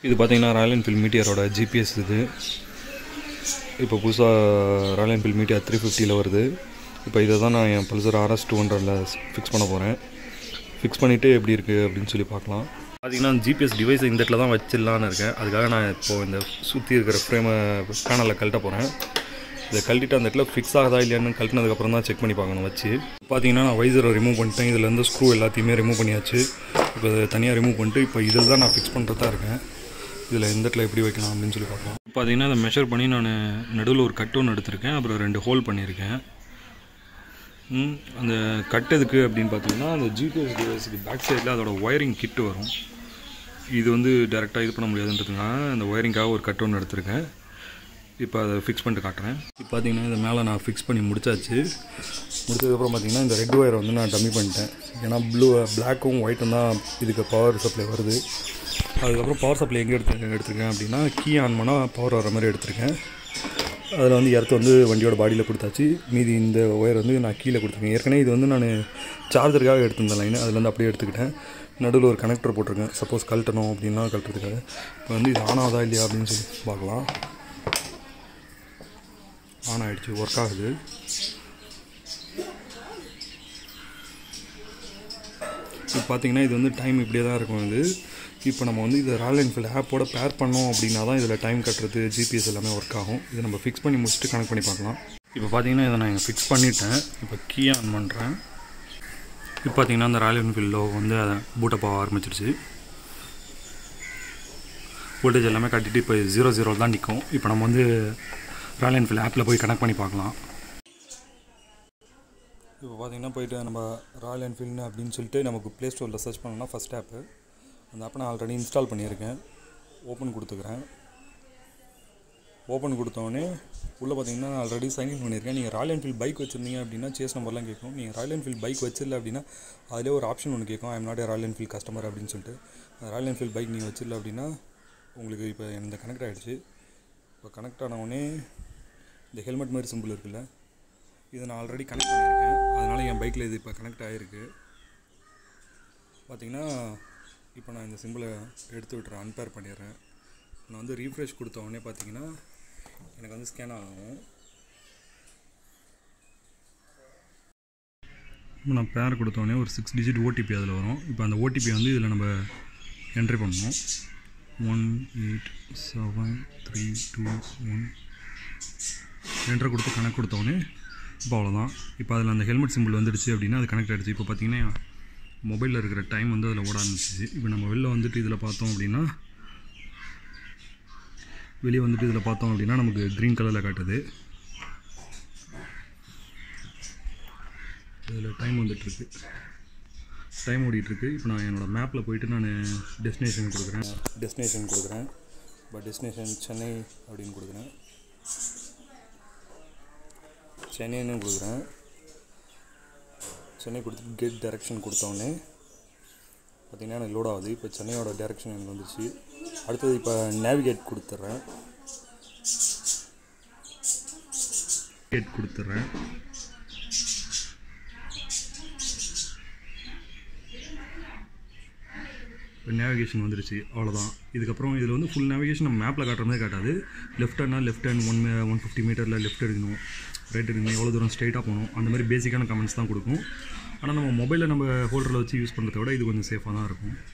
இது பார்த்தீங்கன்னா Royal Enfield மீட்டியரோட GPS இது இப்போ புதுசாக ராயல் என்ஃபீல்ட் மீட்டியர் த்ரீ ஃபிஃப்டியில் வருது இப்போ இதை தான் நான் என் பல்சர் ஆர்எஸ் டூ ஹண்ட்ரடில் ஃபிக்ஸ் பண்ண போகிறேன் ஃபிக்ஸ் பண்ணிவிட்டு எப்படி இருக்குது அப்படின்னு சொல்லி பார்க்கலாம் பார்த்தீங்கன்னா ஜிபிஎஸ் டிவைஸ் இந்த இடத்துல தான் வச்சிடலான்னு இருக்கேன் அதுக்காக நான் இப்போது இந்த சுற்றி இருக்கிற ஃப்ரேமை பேனலில் கழட்ட போகிறேன் இதை கழட்டிட்டு அந்த இடத்துல ஃபிக்ஸ் ஆகுதா இல்லையான்னு கழட்டினதுக்கப்புறம் தான் செக் பண்ணி பார்க்கணும் வச்சு பார்த்தீங்கன்னா நான் வைசரை ரிமூவ் பண்ணிட்டேன் இதுலேருந்து ஸ்க்ரூ எல்லாத்தையுமே ரிமூவ் பண்ணியாச்சு இப்போ இதை தனியாக ரிமூவ் பண்ணிட்டு இப்போ இதில் தான் நான் ஃபிக்ஸ் பண்ணுறதா இருக்கேன் இதில் எந்த இடத்துல எப்படி வைக்கலாம் அப்படின்னு சொல்லி பார்க்கலாம் பார்த்தீங்கன்னா அதை மெஷர் பண்ணி நான் நடுவில் ஒரு கட் ஒன்று எடுத்திருக்கேன் அப்புறம் ரெண்டு ஹோல் பண்ணியிருக்கேன் ம், அந்த கட் எதுக்கு அப்படின்னு பார்த்தீங்கன்னா அந்த ஜிபிஎஸ் டிவைஸுக்கு பேக் சைடில் அதோட ஒயரிங் கிட்டு வரும் இது வந்து டேரெக்டாக இது பண்ண முடியாதுன்றதுனால அந்த ஒயரிங்காக ஒரு கட் ஒன்று எடுத்திருக்கேன் இப்போ அதை ஃபிக்ஸ் பண்ணிட்டு காட்டுறேன் இப்போ பார்த்தீங்கன்னா இதை மேலே நான் ஃபிக்ஸ் பண்ணி முடிச்சாச்சு முடிச்சதுக்கப்புறம் பார்த்தீங்கன்னா இந்த ரெட் ஒயரை வந்து நான் டம்மி பண்ணிட்டேன் ஏன்னா ப்ளூ பிளாக்கும் ஒயிட்டும் தான் இதுக்கு பவர் சப்ளை வருது அதுக்கப்புறம் பவர் சப்ளை எங்கே எடுத்து எடுத்திருக்கேன் அப்படின்னா கீ ஆன் பண்ணால் பவர் வர மாதிரி எடுத்திருக்கேன் அதில் வந்து எர்த்து வந்து வண்டியோட பாடியில் கொடுத்தாச்சு மீதி இந்த ஒயர் வந்து நான் கீழே கொடுத்துருக்கேன் ஏற்கனவே இது வந்து நான் சார்ஜருக்காக எடுத்திருந்த லைன் அதுலேருந்து அப்படியே எடுத்துக்கிட்டேன் நடுவில் ஒரு கனெக்டர் போட்டிருக்கேன் சப்போஸ் கழட்டணும் அப்படின்னா கழட்டுறதுக்காக இப்போ வந்து இது ஆன் ஆகுதா இல்லையா அப்படின்னு சொல்லி பார்க்கலாம் ஆன் ஆகிடுச்சு ஒர்க் ஆகுது இப்போ பார்த்தீங்கன்னா இது வந்து டைம் இப்படியே தான் இருக்கும் இது இப்போ நம்ம வந்து இதை ராயல் என்ஃபீல்டு ஆப்போட பேர் பண்ணோம் அப்படின்னா தான் இதில் டைம் கட்டுறது ஜிபிஎஸ் எல்லாமே ஒர்க் ஆகும் இதை நம்ம ஃபிக்ஸ் பண்ணி முடிச்சுட்டு கனெக்ட் பண்ணி பார்க்கலாம் இப்போ பார்த்தீங்கன்னா இதை நான் ஃபிக்ஸ் பண்ணிட்டேன் இப்போ கீ ஆன் பண்ணுறேன் இப்போ பார்த்தீங்கன்னா அந்த ராயல் என்ஃபீல்ட் லோகோ வந்து அதை பூட்டப் ஆக ஆரம்பிச்சிருச்சு வோல்டேஜ் எல்லாமே கட்டிட்டு இப்போ ஜீரோ ஜீரோ தான் நிற்கும் இப்போ நம்ம வந்து ராயல் என்ஃபீல்ட் ஆப்பில் போய் கனெக்ட் பண்ணி பார்க்கலாம் இப்போ பார்த்தீங்கன்னா போயிட்டு நம்ம ராயல் என்ஃபீல்டு அப்படின்னு சொல்லிட்டு நமக்கு ப்ளே ஸ்டோரில் சர்ச் பண்ணோம்னா ஃபஸ்ட் ஆப்பு அந்த ஆப்பை நான் ஆல்ரெடி இன்ஸ்டால் பண்ணியிருக்கேன் ஓப்பன் கொடுத்துக்கிறேன் ஓப்பன் கொடுத்தோடனே உள்ளே பார்த்தீங்கன்னா ஆல்ரெடி சைன்இன் பண்ணியிருக்கேன் நீங்கள் ராயல் என்ஃபீல்ட் பைக் வச்சுருந்தீங்க அப்படின்னா சேஸ் நம்பர்லாம் கேட்கும் நீங்கள் ராயல் என்ஃபீல்ட் பைக் வச்சிடல அப்படின்னா அதிலே ஒரு ஆப்ஷன் ஒன்று கேட்கும் I'm not a Royal Enfield customer அப்படின்னு சொல்லிட்டு ராயல் என்ஃபீல்ட் பைக் நீங்கள் வச்சிடல அப்படின்னா உங்களுக்கு இப்போ இந்த கனெக்ட் ஆகிடுச்சு இப்போ கனெக்ட் ஆனவுடனே இந்த ஹெல்மெட் மாதிரி சிம்பிள் இருக்குல்ல இதை நான் ஆல்ரெடி கனெக்ட் பண்ணியிருக்கேன் அதனால் என் பைக்கில் இது இப்போ கனெக்ட் ஆகிருக்கு பார்த்தீங்கன்னா இப்போ நான் இந்த சிம்பிளை எடுத்து விட்டுறேன் அன்பேர் பண்ணிடுறேன் நான் வந்து ரீஃப்ரெஷ் கொடுத்த உடனே பார்த்தீங்கன்னா எனக்கு வந்து ஸ்கேன் ஆகும் இப்போ நான் பேர் கொடுத்தோடனே ஒரு சிக்ஸ் டிஜிட் ஓடிபி அதில் வரும் இப்போ அந்த ஓடிபி வந்து இதில் நம்ம என்ட்ரி பண்ணணும் one eight seven three two one entry கொடுத்து கணக்கு கொடுத்தோடனே இப்போ அவ்வளோதான் இப்போ அதில் அந்த ஹெல்மெட் சிம்பிள் வந்துடுச்சு அப்படின்னா அது கனெக்ட் ஆகிடுச்சு இப்போ பார்த்தீங்கன்னா மொபைலில் இருக்கிற டைம் வந்து அதில் ஓட ஆரம்பிச்சிச்சு இப்போ நம்ம வெளில வந்துட்டு இதில் பார்த்தோம் அப்படின்னா வெளியே வந்துட்டு இதில் பார்த்தோம் அப்படின்னா நமக்கு க்ரீன் கலரில் காட்டுது இதில் டைம் வந்துட்டுருக்கு டைம் ஓடிட்டுருக்கு இப்போ நான் என்னோடய மேப்பில் போயிட்டு நான் டெஸ்டினேஷன் கொடுக்குறேன் டெஸ்டினேஷன் கொடுக்குறேன் இப்போ டெஸ்டினேஷன் சென்னை அப்படின்னு கொடுக்குறேன் சென்னைன்னு கொடுக்குறேன் சென்னை கொடுத்துட்டு கெட் டைரக்ஷன் கொடுத்தோடனே பார்த்தீங்கன்னா எனக்கு லோட் ஆகுது இப்போ சென்னையோட டைரக்ஷன் எனக்கு வந்துச்சு அடுத்தது இப்போ நேவிகேட் கொடுத்துட்றேன் கேட் கொடுத்துட்றேன் இப்போ நேவிகேஷன் வந்துருச்சு அவ்வளோதான் இதுக்கப்புறம் இதில் வந்து ஃபுல் நேவிகேஷன் நம்ம மேப்பில் காட்டுற மாதிரி காட்டாது லெஃப்ட் ஹேண்ட்னா left hand one one fifty மீட்டரில் லெஃப்ட் எடுக்கணும் ரைட் எடுக்கணும் எவ்வளோ தூரம் ஸ்ட்ரைட்டாக போகணும் அந்த மாதிரி பேசிக்கான கமெண்ட்ஸ் தான் கொடுக்கும் ஆனால் நம்ம மொபைலில் நம்ம ஹோல்டரில் வச்சு யூஸ் பண்ணுறத விட இது கொஞ்சம் சேஃபாக தான் இருக்கும்